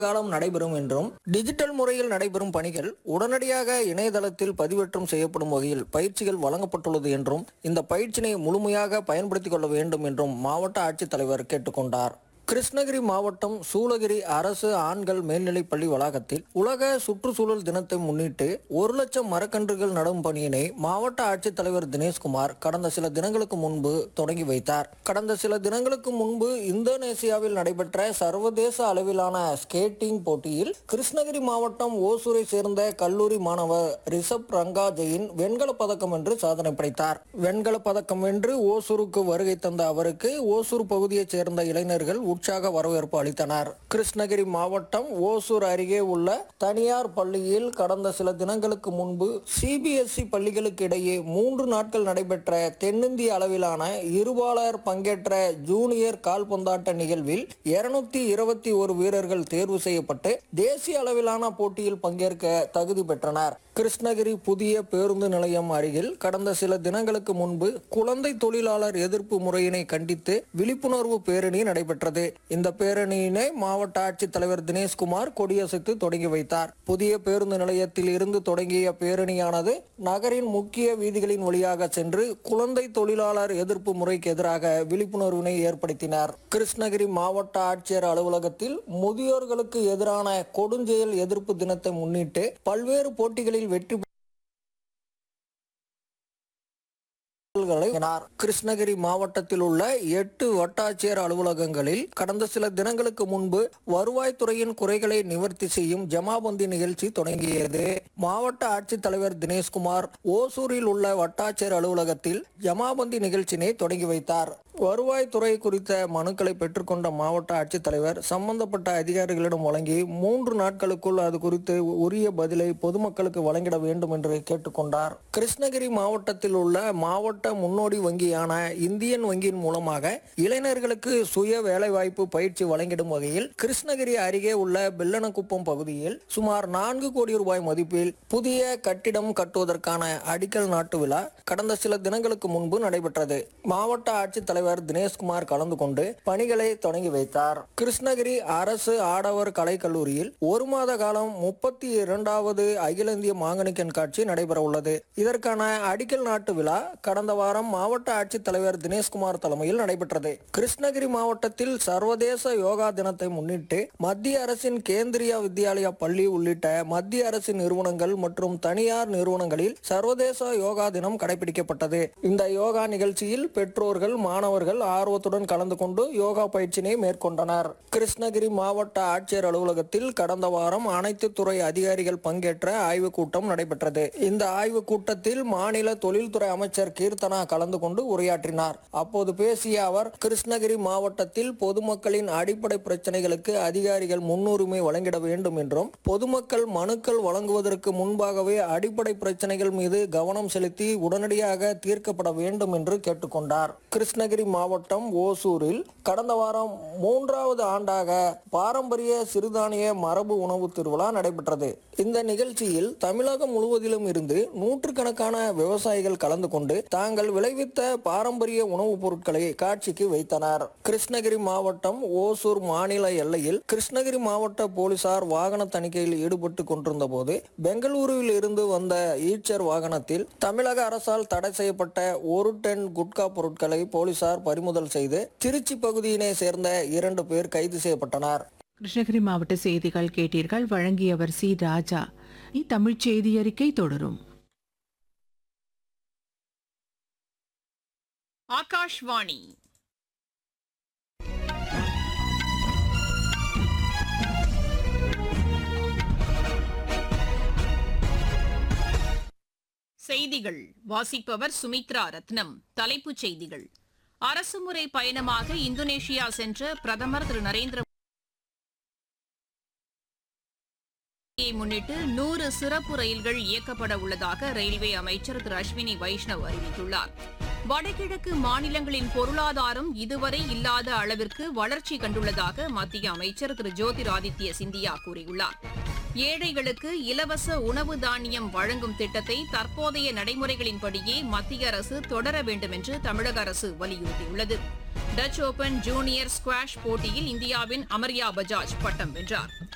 காலம் நடைபெறும் என்றும் டிஜிட்டல் முறையில் நடைபெறும் பணிகள் உடனடியாக இணையதளத்தில் பதிவேற்றம் செய்யப்படும் வகையில் பயிற்சிகள் வழங்கப்பட்டுள்ளது என்றும் இந்த பயிற்சியினை முழுமையாக பயன்படுத்திக் கொள்ள வேண்டும் என்றும் மாவட்ட ஆட்சித்தலைவர் கேட்டுக்கொண்டார் கிருஷ்ணகிரி மாவட்டம் சூளகிரி அரசு ஆண்கள் மேல்நிலைப் பள்ளி வளாகத்தில் உலக சுற்றுச்சூழல் தினத்தை முன்னிட்டு ஒரு லட்சம் மரக்கன்றுகள் நடும் பணியினை மாவட்ட ஆட்சித்தலைவர் தினேஷ்குமார் கடந்த சில தினங்களுக்கு முன்பு தொடங்கி வைத்தார் கடந்த சில தினங்களுக்கு முன்பு இந்தோனேசியாவில் நடைபெற்ற சர்வதேச அளவிலான ஸ்கேட்டிங் போட்டியில் கிருஷ்ணகிரி மாவட்டம் ஓசூரை சேர்ந்த கல்லூரி மாணவர் ரிஷப் ரங்கா ஜெயின் வெண்கல பதக்கம் வென்று சாதனை படைத்தார் வெண்கல பதக்கம் வென்று ஓசூருக்கு வருகை தந்த அவருக்கு ஓசூர் பகுதியைச் சேர்ந்த இளைஞர்கள் உற்சாக வரவேற்பு அளித்தனர் கிருஷ்ணகிரி மாவட்டம் ஓசூர் அருகே உள்ள தனியார் பள்ளியில் கடந்த சில தினங்களுக்கு முன்பு சிபிஎஸ்இ பள்ளிகளுக்கு இடையே மூன்று நாட்கள் நடைபெற்ற தென்னிந்திய அளவிலான இருபாலர் பங்கேற்ற ஜூனியர் கால்பந்தாட்ட நிகழ்வில் இருநூத்தி இருபத்தி ஒரு வீரர்கள் தேர்வு செய்யப்பட்டு தேசிய அளவிலான போட்டியில் பங்கேற்க தகுதி பெற்றனர் கிருஷ்ணகிரி புதிய பேருந்து நிலையம் அருகில் கடந்த சில தினங்களுக்கு முன்பு குழந்தை தொழிலாளர் எதிர்ப்பு முறையினை கண்டித்து விழிப்புணர்வு பேரணி நடைபெற்றது இந்த பேரணியினை மாவட்ட ஆட்சித்தலைவர் தினேஷ்குமார் கொடியசைத்து தொடங்கி வைத்தார் புதிய பேருந்து நிலையத்தில் இருந்து தொடங்கிய பேரணியானது நகரின் முக்கிய வீதிகளின் வழியாக சென்று குழந்தை தொழிலாளர் எதிர்ப்பு முறைக்கு எதிராக விழிப்புணர்வினை ஏற்படுத்தினார் கிருஷ்ணகிரி மாவட்ட ஆட்சியர் அலுவலகத்தில் முதியோர்களுக்கு எதிரான கொடுஞ்செயல் எதிர்ப்பு தினத்தை முன்னிட்டு பல்வேறு போட்டிகளில் வெற்றி பாடல்களை வழங்கினார். கிருஷ்ணகிரி மாவட்டத்தில் உள்ள எட்டு வட்டாட்சியர் அலுவலகங்களில் கடந்த சில தினங்களுக்கு முன்பு வருவாய்த்துறையின் குறைகளை நிவர்த்தி செய்யும் ஜமாபந்தி நிகழ்ச்சி தொடங்கியது மாவட்ட ஆட்சித்தலைவர் தினேஷ்குமார் ஓசூரில் உள்ள வட்டாட்சியர் அலுவலகத்தில் ஜமாபந்தி நிகழ்ச்சியினை தொடங்கி வைத்தார் வருவாய்த்துறை குறித்த மனுக்களை பெற்றுக்கொண்ட மாவட்ட ஆட்சித்தலைவர் சம்பந்தப்பட்ட அதிகாரிகளிடம் வழங்கி மூன்று நாட்களுக்குள் அது குறித்து உரிய பதிலை பொதுமக்களுக்கு வழங்கிட வேண்டும் என்று கேட்டுக்கொண்டார் கிருஷ்ணகிரி மாவட்டத்தில் உள்ள மாவட்ட முன்னோடி வங்கியான இந்தியன் வங்கியின் மூலமாக இளைஞர்களுக்கு சுய வேலைவாய்ப்பு பயிற்சி வழங்கிடும் வகையில் கிருஷ்ணகிரி அருகே உள்ள பெல்லனக்குப்பம் பகுதியில் சுமார் நான்கு கோடி ரூபாய் மதிப்பில் புதிய கட்டிடம் கட்டுவதற்கான அடிக்கல் நாட்டு விழா கடந்த சில தினங்களுக்கு முன்பு நடைபெற்றது மாவட்ட ஆட்சித்தலைவர் தினேஷ்குமார் கலந்து கொண்டு பணிகளை தொடங்கி வைத்தார் கிருஷ்ணகிரி அரசு ஆடவர் கலைக்கல்லூரியில் ஒரு மாத காலம் முப்பத்தி இரண்டாவது அகில இந்திய மாங்கனி கண்காட்சி நடைபெற உள்ளது இதற்கான அடிக்கல் நாட்டு விழா கடந்த வாரம் மாவட்ட ஆட்சித்தலைவர் தினேஷ்குமார் தலைமையில் நடைபெற்றது கிருஷ்ணகிரி மாவட்டத்தில் சர்வதேச யோகா தினத்தை முன்னிட்டு மத்திய அரசின் கேந்திரியா வித்யாலயா பள்ளி உள்ளிட்ட மத்திய அரசு நிறுவனங்கள் மற்றும் தனியார் நிறுவனங்களில் சர்வதேச யோகா தினம் கடைபிடிக்கப்பட்டது இந்த யோகா நிகழ்ச்சியில் பெற்றோர்கள் மாணவர்கள் ஆர்வத்துடன் கலந்து கொண்டு யோகா பயிற்சியினை மேற்கொண்டனர் கிருஷ்ணகிரி மாவட்ட ஆட்சியர் அலுவலகத்தில் கடந்த வாரம் அனைத்து துறை அதிகாரிகள் பங்கேற்ற ஆய்வுக் கூட்டம் நடைபெற்றது இந்த ஆய்வுக் கூட்டத்தில் மாநில தொழில்துறை அமைச்சர் கீர்த்தனா கலந்து கொண்டு உரையாற்றினார் அப்போது பேசிய அவர் கிருஷ்ணகிரி மாவட்டத்தில் பொதுமக்களின் அடிப்படை பிரச்சனைகளுக்கு அதிகாரிகள் முன்னுரிமை வழங்கிட வேண்டும் என்றும் பொதுமக்கள் மனுக்கள் வழங்குவதற்கு முன்பாகவே அடிப்படை பிரச்சனைகள் மீது கவனம் செலுத்தி உடனடியாக தீர்க்கப்பட வேண்டும் என்று கேட்டுக்கொண்டார் கிருஷ்ணகிரி மாவட்டம் ஓசூரில் கடந்த வாரம் மூன்றாவது ஆண்டாக பாரம்பரிய சிறுதானிய மரபு உணவு திருவிழா நடைபெற்றது இந்த நிகழ்ச்சியில் தமிழகம் முழுவதிலும் இருந்து நூற்றுக்கணக்கான விவசாயிகள் கலந்து கொண்டு தாங்கள் விளைவித்த பாரம்பரிய உணவுப் பொருட்களை காட்சிக்கு வைத்தனர் கிருஷ்ணகிரி மாவட்டம் ஓசூர் மாநில எல்லையில் கிருஷ்ணகிரி மாவட்ட போலீசார் வாகன தணிக்கையில் ஈடுபட்டு கொண்டிருந்த போது பெங்களூருவில் இருந்து வந்த ஈச்சர் வாகனத்தில் தமிழக அரசால் தடை செய்யப்பட்ட ஒரு டன் குட்கா பொருட்களை போலீசார் பறிமுதல் செய்து திருச்சி பகுதியினை சேர்ந்த இரண்டு பேர் கைது செய்யப்பட்டனர் கிருஷ்ணகிரி மாவட்ட செய்திகள் கேட்டீர்கள் வழங்கியவர் சி ராஜா இனி தமிழ்ச் செய்தி அறிக்கை தொடரும் ஆகாஷ்வாணி செய்திகள் வாசிப்பவர் சுமித்ரா ரத்னம் தலைப்புச் செய்திகள் அரசுமுறை பயணமாக இந்தோனேஷியா சென்ற பிரதமர் திரு நரேந்திர மோடியை முன்னிட்டு நூறு சிறப்பு ரயில்கள் இயக்கப்பட உள்ளதாக ரயில்வே அமைச்சர் திரு அஸ்வினி வைஷ்ணவ் அறிவித்துள்ளார் வடகிழக்கு மாநிலங்களின் பொருளாதாரம் இதுவரை இல்லாத அளவிற்கு வளர்ச்சி கண்டுள்ளதாக மத்திய அமைச்சர் திரு ஜோதிராதித்ய சிந்தியா கூறியுள்ளார் ஏழைகளுக்கு இலவச உணவு தானியம் வழங்கும் திட்டத்தை தற்போதைய நடைமுறைகளின்படியே மத்திய அரசு தொடர வேண்டும் என்று தமிழக அரசு வலியுறுத்தியுள்ளது டச் ஓபன் ஜூனியர் ஸ்குவாஷ் போட்டியில் இந்தியாவின் அமர்யா பஜாஜ் பட்டம் வென்றார்